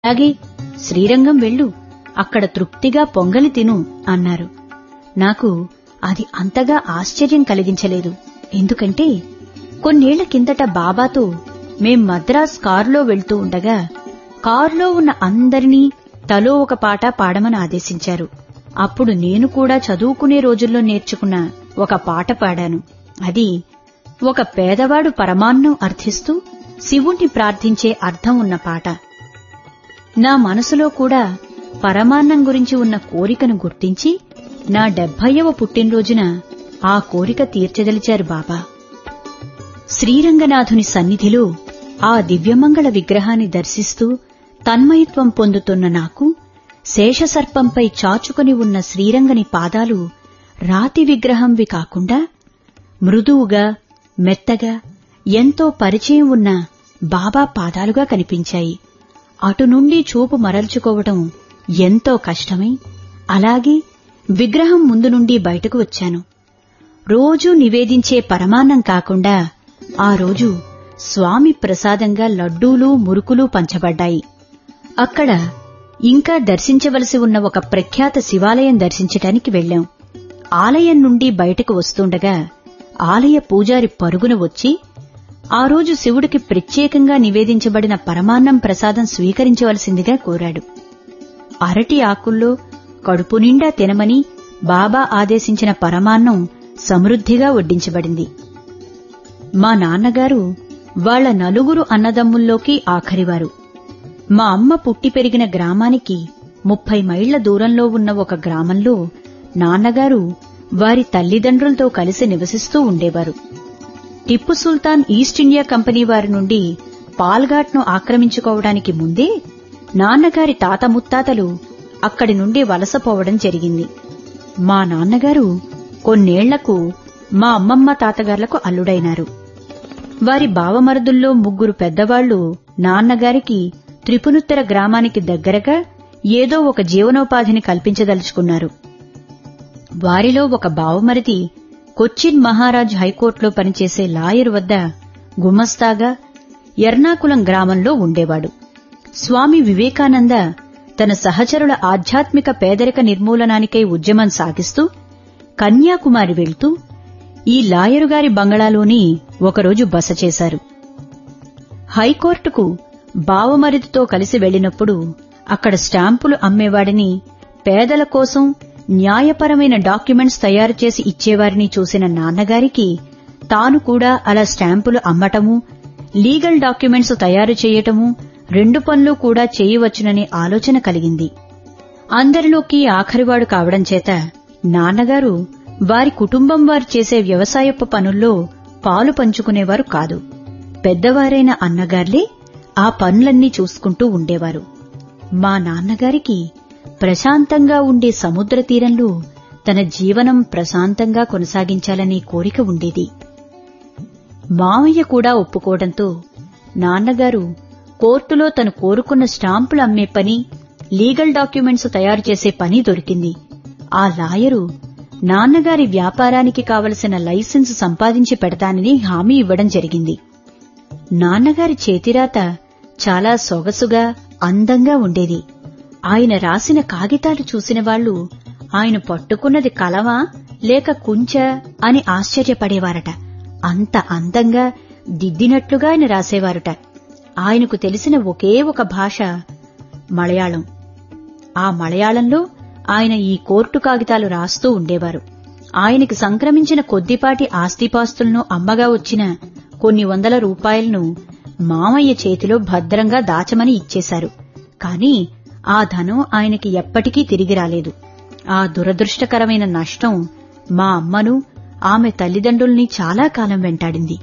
అలాగే శ్రీరంగం వెళ్ళు అక్కడ తృప్తిగా పొంగలి తిను అన్నారు నాకు అది అంతగా ఆశ్చర్యం కలిగించలేదు ఎందుకంటే కొన్నేళ్ల కిందట బాబాతో మేం మద్రాస్ కారులో వెళ్తూ ఉండగా కారులో ఉన్న అందరినీ తలో ఒక పాట పాడమని ఆదేశించారు అప్పుడు నేను కూడా చదువుకునే రోజుల్లో నేర్చుకున్న ఒక పాట పాడాను అది ఒక పేదవాడు పరమాన్నం అర్థిస్తూ శివుణ్ణి ప్రార్థించే అర్థం ఉన్న పాట నా మనసులో కూడా పరమాన్నం గురించి ఉన్న కోరికను గుర్తించి నా డెబ్భయ్యవ పుట్టినరోజున ఆ కోరిక తీర్చదలిచారు బాబా శ్రీరంగనాథుని సన్నిధిలో ఆ దివ్యమంగళ విగ్రహాన్ని దర్శిస్తూ తన్మయత్వం పొందుతున్న నాకు శేషసర్పంపై చాచుకొని ఉన్న శ్రీరంగని పాదాలు రాతి విగ్రహంవి కాకుండా మృదువుగా మెత్తగా ఎంతో పరిచయం ఉన్న బాబా పాదాలుగా కనిపించాయి అటు నుండి చూపు మరల్చుకోవటం ఎంతో కష్టమై అలాగే విగ్రహం ముందు నుండి బయటకు వచ్చాను రోజూ నివేదించే పరమాన్నం కాకుండా ఆ రోజు స్వామి ప్రసాదంగా లడ్డూలు మురుకులు పంచబడ్డాయి అక్కడ ఇంకా దర్శించవలసి ఉన్న ఒక ప్రఖ్యాత శివాలయం దర్శించటానికి వెళ్లాం ఆలయం నుండి బయటకు వస్తుండగా ఆలయ పూజారి పరుగున వచ్చి ఆ రోజు శివుడికి ప్రత్యేకంగా నివేదించబడిన పరమాన్నం ప్రసాదం స్వీకరించవలసిందిగా కోరాడు అరటి ఆకుల్లో కడుపు నిండా తినమని బాబా ఆదేశించిన పరమాన్నం సమృద్ధిగా వడ్డించబడింది మా నాన్నగారు వాళ్ల నలుగురు అన్నదమ్ముల్లోకి ఆఖరివారు మా అమ్మ పుట్టి పెరిగిన గ్రామానికి ముప్పై మైళ్ల దూరంలో ఉన్న ఒక గ్రామంలో నాన్నగారు వారి తల్లిదండ్రులతో కలిసి నివసిస్తూ ఉండేవారు Tipu Sultan East India company వారి నుండి పాల్ఘాట్ను ఆక్రమించుకోవడానికి ముందే నాన్నగారి తాత ముత్తాతలు అక్కడి నుండి వలసపోవడం జరిగింది మా నాన్నగారు కొన్నేళ్లకు మా అమ్మమ్మ తాతగార్లకు అల్లుడైనారు వారి బావమరుదుల్లో ముగ్గురు పెద్దవాళ్లు నాన్నగారికి త్రిపునుత్తర గ్రామానికి దగ్గరగా ఏదో ఒక జీవనోపాధిని కల్పించదలుచుకున్నారు వారిలో ఒక బావమరిది కొచ్చిన్ మహారాజ్ హైకోర్టులో పనిచేసే లాయర్ వద్ద గుమస్తాగా ఎర్నాకులం గ్రామంలో ఉండేవాడు స్వామి వివేకానంద తన సహచరుల ఆధ్యాత్మిక పేదరిక నిర్మూలనానికై ఉద్యమం సాగిస్తూ కన్యాకుమారి వెళ్తూ ఈ లాయరుగారి బంగళాలోని ఒకరోజు బస చేశారు హైకోర్టుకు బావమరిదితో కలిసి వెళ్లినప్పుడు అక్కడ స్టాంపులు అమ్మేవాడిని పేదల కోసం న్యాయపరమైన డాక్యుమెంట్స్ తయారు చేసి ఇచ్చేవారిని చూసిన నాన్నగారికి తాను కూడా అలా స్టాంపులు అమ్మటము లీగల్ డాక్యుమెంట్స్ తయారు చేయటము రెండు పనులు కూడా చేయవచ్చుననే ఆలోచన కలిగింది అందరిలోకి ఆఖరివాడు కావడం చేత నాన్నగారు వారి కుటుంబం వారు చేసే వ్యవసాయపు పనుల్లో పాలు పంచుకునేవారు కాదు పెద్దవారైన అన్నగార్లే ఆ పనులన్నీ చూసుకుంటూ ఉండేవారు మా నాన్నగారికి ప్రశాంతంగా ఉండే సముద్ర తీరంలో తన జీవనం ప్రశాంతంగా కొనసాగించాలనే కోరిక ఉండేది మామయ్య కూడా ఒప్పుకోవడంతో నాన్నగారు కోర్టులో తను కోరుకున్న స్టాంపులు అమ్మే పని లీగల్ డాక్యుమెంట్స్ తయారు చేసే పని దొరికింది ఆ లాయరు నాన్నగారి వ్యాపారానికి కావలసిన లైసెన్స్ సంపాదించి పెడతానని హామీ ఇవ్వడం జరిగింది నాన్నగారి చేతిరాత చాలా సొగసుగా అందంగా ఉండేది ఆయన రాసిన కాగితాలు చూసిన వాళ్లు ఆయన పట్టుకున్నది కలవా లేక కుంచ అని ఆశ్చర్యపడేవారట అంత అందంగా దిద్దినట్లుగా ఆయన రాసేవారట ఆయనకు తెలిసిన ఒకే ఒక భాష మలయాళం ఆ మలయాళంలో ఆయన ఈ కోర్టు కాగితాలు రాస్తూ ఉండేవారు ఆయనకి సంక్రమించిన కొద్దిపాటి ఆస్తిపాస్తులను అమ్మగా వచ్చిన కొన్ని వందల రూపాయలను మామయ్య చేతిలో భద్రంగా దాచమని ఇచ్చేశారు కాని ఆ ధనం ఆయనకి ఎప్పటికీ తిరిగి రాలేదు ఆ దురదృష్టకరమైన నష్టం మా అమ్మను ఆమె తల్లిదండ్రుల్ని చాలా కాలం వెంటాడింది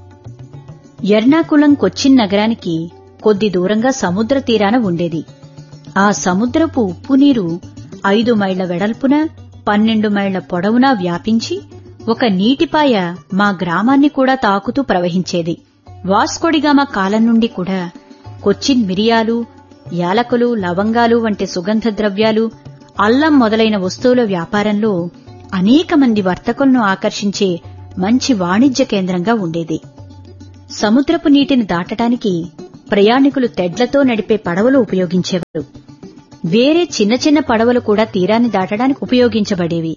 ఎర్నాకుళం కొచ్చిన్ నగరానికి కొద్ది దూరంగా సముద్ర తీరాన ఉండేది ఆ సముద్రపు ఉప్పు నీరు ఐదు మైళ్ల వెడల్పున పన్నెండు మైళ్ల పొడవునా వ్యాపించి ఒక నీటిపాయ మా గ్రామాన్ని కూడా తాకుతూ ప్రవహించేది వాస్కోడిగామా కాలం నుండి కూడా కొచ్చిన్ మిరియాలు యాలకులు లవంగాలు వంటి సుగంధ ద్రవ్యాలు అల్లం మొదలైన వస్తువుల వ్యాపారంలో అనేక మంది వర్తకులను ఆకర్షించే మంచి వాణిజ్య కేంద్రంగా ఉండేది సముద్రపు నీటిని దాటటానికి ప్రయాణికులు తెడ్లతో నడిపే పడవలు ఉపయోగించేవారు వేరే చిన్న చిన్న పడవలు కూడా తీరాన్ని దాటడానికి ఉపయోగించబడేవి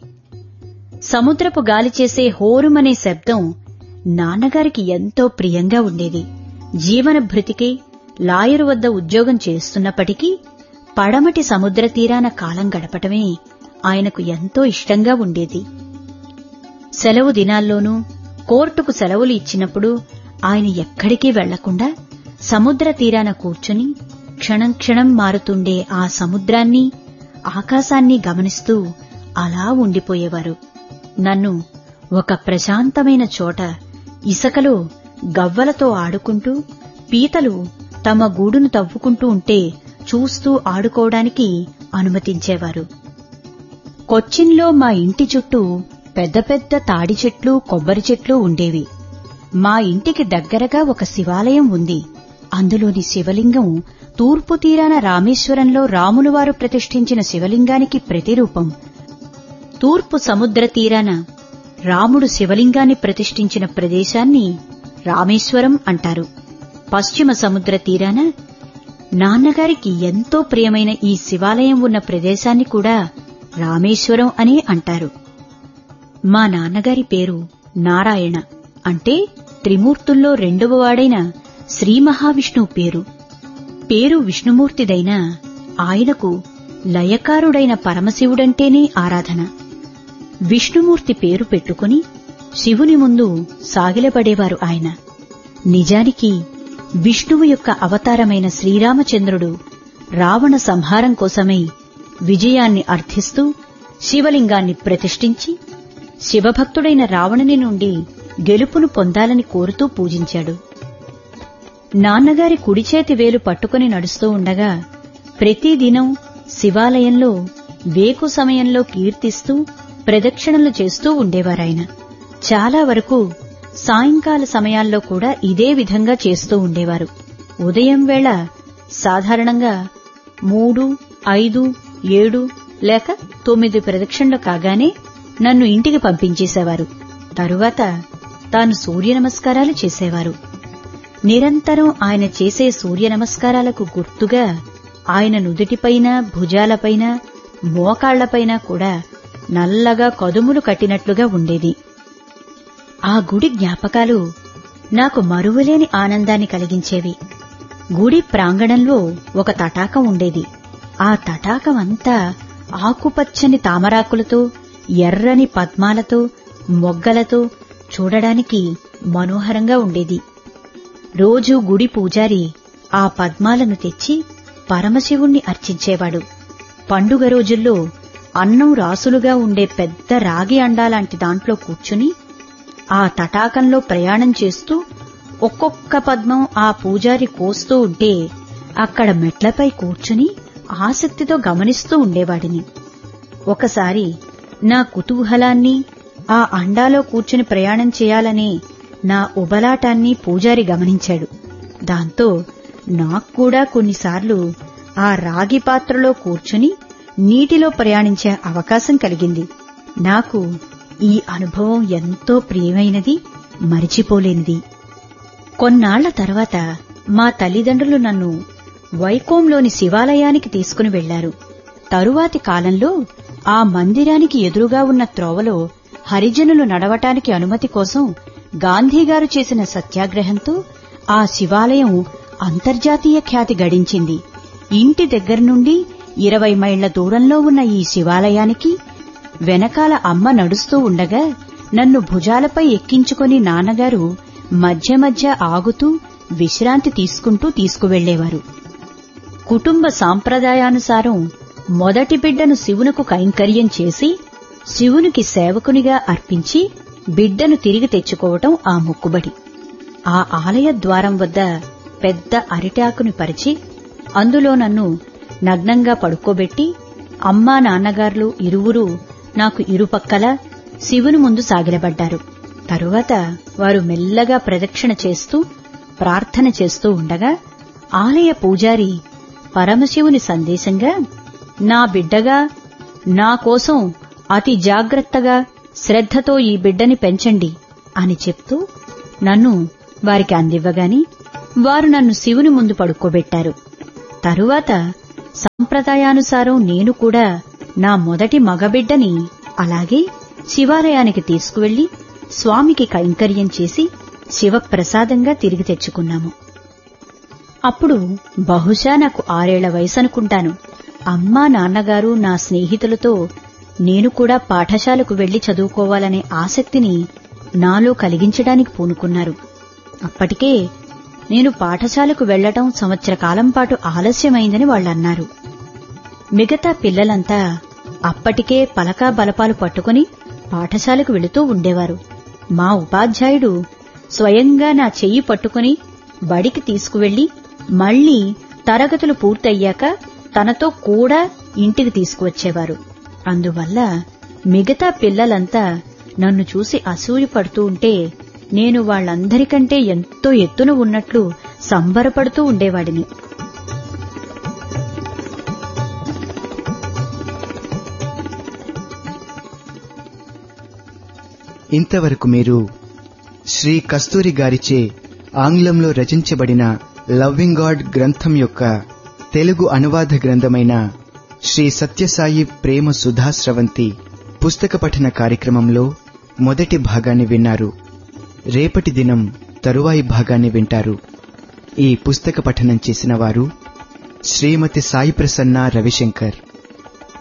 సముద్రపు గాలి చేసే హోరుమనే శబ్దం నాన్నగారికి ఎంతో ప్రియంగా ఉండేది జీవన భృతికి లాయరు వద్ద ఉద్యోగం చేస్తున్నప్పటికీ పడమటి సముద్ర తీరాన కాలం గడపటమే ఆయనకు ఎంతో ఇష్టంగా ఉండేది సెలవు దినాల్లోనూ కోర్టుకు సెలవులు ఇచ్చినప్పుడు ఆయన ఎక్కడికి వెళ్లకుండా సముద్ర తీరాన కూర్చుని క్షణం క్షణం మారుతుండే ఆ సముద్రాన్ని ఆకాశాన్ని గమనిస్తూ అలా ఉండిపోయేవారు నన్ను ఒక ప్రశాంతమైన చోట ఇసకలో గవ్వలతో ఆడుకుంటూ పీతలు తమ గూడును తవ్వుకుంటూ ఉంటే చూస్తూ ఆడుకోవడానికి అనుమతించేవారు కొచ్చిన్లో మా ఇంటి చుట్టూ పెద్ద పెద్ద తాడి చెట్లు కొబ్బరి చెట్లు ఉండేవి మా ఇంటికి దగ్గరగా ఒక శివాలయం ఉంది అందులోని శివలింగం తూర్పు తీరాన రామేశ్వరంలో రాములవారు ప్రతిష్ఠించిన శివలింగానికి ప్రతిరూపం తూర్పు సముద్ర తీరాన రాముడు శివలింగాన్ని ప్రతిష్ఠించిన ప్రదేశాన్ని రామేశ్వరం అంటారు పశ్చిమ సముద్ర తీరాన నాన్నగారికి ఎంతో ప్రియమైన ఈ శివాలయం ఉన్న ప్రదేశాన్ని కూడా రామేశ్వరం అనే అంటారు మా నాన్నగారి పేరు నారాయణ అంటే త్రిమూర్తుల్లో రెండవ వాడైన శ్రీ మహావిష్ణువు పేరు పేరు విష్ణుమూర్తిదైన ఆయనకు లయకారుడైన పరమశివుడంటేనే ఆరాధన విష్ణుమూర్తి పేరు పెట్టుకుని శివుని ముందు సాగిలపడేవారు ఆయన నిజానికి విష్ణువు యొక్క అవతారమైన శ్రీరామచంద్రుడు రావణ సంహారం కోసమై విజయాన్ని అర్థిస్తూ శివలింగాన్ని ప్రతిష్ఠించి శివభక్తుడైన రావణుని నుండి గెలుపును పొందాలని కోరుతూ పూజించాడు నాన్నగారి కుడిచేతి వేలు పట్టుకుని నడుస్తూ ఉండగా ప్రతిదినం శివాలయంలో వేకు సమయంలో కీర్తిస్తూ ప్రదక్షిణలు చేస్తూ ఉండేవారాయన చాలా వరకు సాయంకాల సమయాల్లో కూడా ఇదే విధంగా చేస్తూ ఉండేవారు ఉదయం వేళ సాధారణంగా మూడు ఐదు ఏడు లేక తొమ్మిది ప్రదక్షిణలు కాగానే నన్ను ఇంటికి పంపించేసేవారు తరువాత తాను సూర్య నమస్కారాలు చేసేవారు నిరంతరం ఆయన చేసే సూర్య నమస్కారాలకు గుర్తుగా ఆయన నుదుటిపైన భుజాలపైన మోకాళ్లపైన కూడా నల్లగా కదుములు కట్టినట్లుగా ఉండేది ఆ గుడి జ్ఞాపకాలు నాకు మరువలేని ఆనందాన్ని కలిగించేవి గుడి ప్రాంగణంలో ఒక తటాకం ఉండేది ఆ తటాకం అంతా ఆకుపచ్చని తామరాకులతో ఎర్రని పద్మాలతో మొగ్గలతో చూడడానికి మనోహరంగా ఉండేది రోజూ గుడి పూజారి ఆ పద్మాలను తెచ్చి పరమశివుణ్ణి అర్చించేవాడు పండుగ రోజుల్లో అన్నం రాసులుగా ఉండే పెద్ద రాగి అండాలాంటి దాంట్లో కూర్చుని ఆ తటాకంలో ప్రయాణం చేస్తూ ఒక్కొక్క పద్మం ఆ పూజారి కోస్తూ ఉంటే అక్కడ మెట్లపై కూర్చుని ఆసక్తితో గమనిస్తూ ఉండేవాడిని ఒకసారి నా కుతూహలాన్ని ఆ అండాలో కూర్చుని ప్రయాణం చేయాలనే నా ఉబలాటాన్ని పూజారి గమనించాడు దాంతో నాక్కూడా కొన్నిసార్లు ఆ రాగి పాత్రలో కూర్చుని నీటిలో ప్రయాణించే అవకాశం కలిగింది నాకు ఈ అనుభవం ఎంతో ప్రియమైనది మరిచిపోలేనిది కొన్నాళ్ల తర్వాత మా తల్లిదండ్రులు నన్ను వైకోంలోని శివాలయానికి తీసుకుని వెళ్లారు తరువాతి కాలంలో ఆ మందిరానికి ఎదురుగా ఉన్న త్రోవలో హరిజనులు నడవటానికి అనుమతి కోసం గాంధీగారు చేసిన సత్యాగ్రహంతో ఆ శివాలయం అంతర్జాతీయ ఖ్యాతి గడించింది ఇంటి దగ్గర నుండి ఇరవై మైళ్ల దూరంలో ఉన్న ఈ శివాలయానికి వెనకాల అమ్మ నడుస్తూ ఉండగా నన్ను భుజాలపై ఎక్కించుకొని నాన్నగారు మధ్య మధ్య ఆగుతూ విశ్రాంతి తీసుకుంటూ తీసుకువెళ్లేవారు కుటుంబ సాంప్రదాయానుసారం మొదటి బిడ్డను శివునకు కైంకర్యం చేసి శివునికి సేవకునిగా అర్పించి బిడ్డను తిరిగి తెచ్చుకోవటం ఆ మొక్కుబడి ఆ ఆలయ ద్వారం వద్ద పెద్ద అరిటాకుని పరిచి అందులో నన్ను నగ్నంగా పడుకోబెట్టి అమ్మా నాన్నగార్లు ఇరువురు నాకు ఇరుపక్కల శివుని ముందు సాగిలబడ్డారు తరువాత వారు మెల్లగా ప్రదక్షిణ చేస్తూ ప్రార్థన చేస్తూ ఉండగా ఆలయ పూజారి పరమశివుని సందేశంగా నా బిడ్డగా నా కోసం అతి జాగ్రత్తగా శ్రద్ధతో ఈ బిడ్డని పెంచండి అని చెప్తూ నన్ను వారికి అందివ్వగాని వారు నన్ను శివుని ముందు పడుకోబెట్టారు తరువాత సంప్రదాయానుసారం నేను కూడా నా మొదటి మగబిడ్డని అలాగే శివాలయానికి తీసుకువెళ్లి స్వామికి కైంకర్యం చేసి శివప్రసాదంగా తిరిగి తెచ్చుకున్నాము అప్పుడు బహుశా నాకు ఆరేళ్ల వయసనుకుంటాను అమ్మా నాన్నగారు నా స్నేహితులతో నేను కూడా పాఠశాలకు వెళ్లి చదువుకోవాలనే ఆసక్తిని నాలో కలిగించడానికి పూనుకున్నారు అప్పటికే నేను పాఠశాలకు వెళ్లటం సంవత్సర కాలం పాటు ఆలస్యమైందని వాళ్ళన్నారు మిగతా పిల్లలంతా అప్పటికే పలకా బలపాలు పట్టుకుని పాఠశాలకు వెళుతూ ఉండేవారు మా ఉపాధ్యాయుడు స్వయంగా నా చెయ్యి పట్టుకుని బడికి తీసుకువెళ్లి మళ్లీ తరగతులు పూర్తయ్యాక తనతో కూడా ఇంటికి తీసుకువచ్చేవారు అందువల్ల మిగతా పిల్లలంతా నన్ను చూసి అసూయ పడుతూ ఉంటే నేను వాళ్లందరికంటే ఎంతో ఎత్తున ఉన్నట్లు సంబరపడుతూ ఉండేవాడిని ఇంతవరకు మీరు శ్రీ కస్తూరి గారిచే ఆంగ్లంలో రచించబడిన లవ్వింగ్ గాడ్ గ్రంథం యొక్క తెలుగు అనువాద గ్రంథమైన శ్రీ సత్యసాయి ప్రేమ సుధా స్రవంతి పుస్తక పఠన కార్యక్రమంలో మొదటి భాగాన్ని విన్నారు రేపటి దినం తరువాయి భాగాన్ని వింటారు ఈ పుస్తక పఠనం చేసిన వారు శ్రీమతి సాయి ప్రసన్న రవిశంకర్